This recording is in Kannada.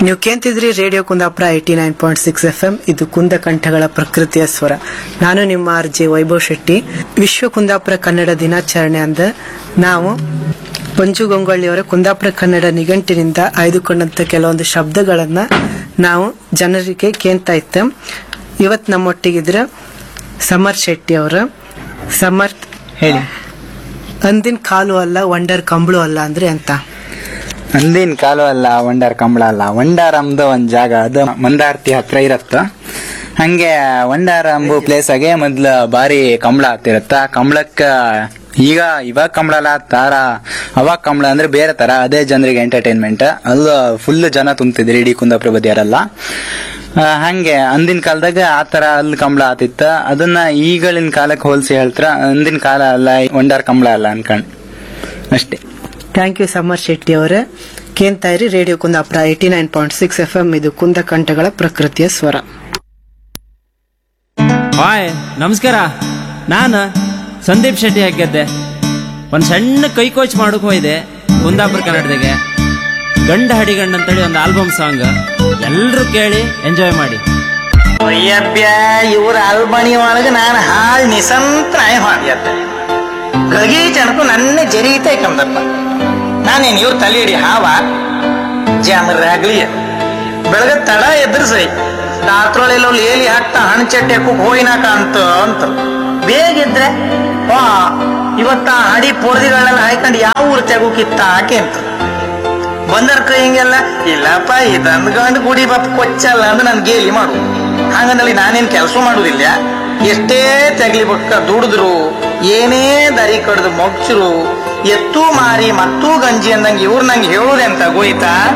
ನೀವು ಕೇಂತಿದ್ರಿ radio Kundapura eighty nine point six F M ಇದು ಕುಂದ ಕಂಠಗಳ ಪ್ರಕೃತಿಯ ಸ್ವರ ನಾನು ನಿಮ್ಮ ಆರ್ ಜೆ ವೈಭವ್ ಶೆಟ್ಟಿ ವಿಶ್ವ ಕುಂದಾಪುರ ಕನ್ನಡ ದಿನಾಚರಣೆ ಅಂದ ನಾವು ಪಂಚು ಗಂಗೊಳ್ಳಿಯವರ ಕುಂದಾಪುರ ಕನ್ನಡ ನಿಘಂಟಿನಿಂದ ಆಯ್ದುಕೊಂಡಂತ ಕೆಲವೊಂದು ಶಬ್ದಗಳನ್ನ ನಾವು ಜನರಿಗೆ ಕೇಳ್ತಾ ಇತ್ತ ಇವತ್ ನಮ್ಮೊಟ್ಟಿಗಿದ್ರ ಸಮರ್ ಶೆಟ್ಟಿ ಅವರ ಸಮರ್ ಹೇಳಿ ಅಂದಿನ ಕಾಲು ಅಲ್ಲ ವಂಡರ್ ಕಂಬಳು ಅಲ್ಲ ಅಂದ್ರೆ ಅಂತ ಅಂದಿನ ಕಾಲು ಅಲ್ಲ ವಂಡಾರ್ ಕಂಬಳ ಅಲ್ಲ ವಂಡಾರ್ ಅಂಬದು ಒಂದ್ ಜಾಗ ಅದು ಮಂದಾರ್ತಿ ಹತ್ರ ಇರತ್ತ ಹಂಗೆ ವಂಡಾರ ಅಂಬು ಪ್ಲೇಸ್ ಆಗೆ ಮೊದ್ಲ ಬಾರಿ ಕಂಬಳ ಹತ್ತಿರತ್ತ ಕಂಬಳಕ್ಕ ಈಗ ಇವಾಗ ಕಂಬಳ ಅಲ್ಲ ತಾರ ಅವಾಗ ಕಂಬಳ ಅಂದ್ರೆ ಬೇರೆ ತರ ಅದೇ ಜನರಿಗೆ ಎಂಟರ್ಟೈನ್ಮೆಂಟ್ ಅಲ್ಲ ಫುಲ್ ಜನ ತುಂಬ್ತಿದ್ರು ಇಡೀ ಕುಂದಾಪುರ ಬದಿಯಾರೆಲ್ಲ ಆ, ಹಂಗೆ ಅಂದಿನ ಕಾಲದಾಗ ಆ ತರ ಅಲ್ಲಿ ಕಂಬಳ ಆತಿತ್ತ ಅದನ್ನ ಈಗಳಿನ ಕಾಲಕ್ಕೆ ಹೋಲಿಸಿ ಹೇಳ್ತಾರ ಅಂದಿನ ಕಾಲ ಅಲ್ಲ ವಂಡಾರ್ ಕಂಬಳ ಅಲ್ಲ ಅನ್ಕೊಂಡ್ ಅಷ್ಟೇ ಥ್ಯಾಂಕ್ ಯು ಸಮರ್ ಶೆಟ್ಟಿ ಅವರೇ ಕೇಳ್ತಾ ಇರಿ radio Kundapura eighty nine point six F M ಇದು ಕುಂದ ಕಂಠಗಳ ಪ್ರಕೃತಿಯ ಸ್ವರ ಹಾಯ್ ನಮಸ್ಕಾರ ನಾನು ಸಂದೀಪ್ ಶೆಟ್ಟಿ ಹಾಕಿದ್ದೆ ಒಂದು ಸಣ್ಣ ಕೈ ಕೋಚ್ ಮಾಡಕ್ ಹೋಯ್ದೆ ಕುಂದಾಪುರ ಕನ್ನಡದಾಗೆ ಗಂಡ ಹಡಿಗಂಡ ಅಂತೇಳಿ ಒಂದು ಆಲ್ಬಮ್ ಸಾಂಗ್ ಎಲ್ಲರೂ ಕೇಳಿ ಎಂಜಾಯ್ ಮಾಡಿ ಅಯ್ಯಬ್ಯ ಇವ್ರ ಅಲ್ಬಣಿ ಒಳಗ ನಾನು ಹಾಳ್ ನಿಸಂತ ನಾಯ ಹಾಡ್ಯತ್ತ ಗಳಿಗೆ ಜನಕು ನನ್ನ ಜರೀತೈ ಕಂದಪ್ಪ ನಾನೇನ್ ಇವ್ರ ತಲೆ ಹಿಡಿ ಹಾವ ಜಾಮರಾಗ್ಲಿ ಬೆಳಗ ತಡ ಎದುರಿಸೈ ರಾತ್ರೋಳೆಲ್ಲ ಲೇಲಿ ಹಾಕ್ತಾ ಹಣ್ಣು ಚಟ್ಟೆ ಕುಕ್ ಹೋಯಿನಾಕ ಅಂತ ಅಂತ ಬೇಗಿದ್ರೆ ವಾ ಇವತ್ತ ಆ ಹಡಿ ಪೋರ್ದಿಗಳನ್ನೆಲ್ಲ ಹಾಯ್ಕೊಂಡು ಯಾವ ಊರು ತೆಗೋಕಿತ್ತ ಆಕೆ ಅಂತ ಬಂದರ್ ಕೈ ಹಿಂಗೆಲ್ಲ ಇಲ್ಲಪ್ಪ ಇದಂದ್ ಗಂಡು ಗುಡಿ ಬಪ್ಪ ಕೊಚ್ಚಲ್ಲ ಅಂದ್ರೆ ನನ್ ಗೇಲಿ ಮಾಡು ಹಂಗಂದಲ್ಲಿ ನಾನೇನ್ ಕೆಲಸ ಮಾಡುದಿಲ್ಲ ಎಷ್ಟೇ ತೆಗ್ಲಿ ಬಕ್ಕ ದುಡಿದ್ರು ಏನೇ ದರಿ ಕಡ್ದು ಮೊಗ್ಚರು ಎತ್ತು ಮಾರಿ ಮತ್ತೂ ಗಂಜಿ ಅಂದಂಗೆ ಇವ್ರು ನಂಗೆ ಹೇಳುದೆ ಅಂತ ಗೋಯ್ತಾ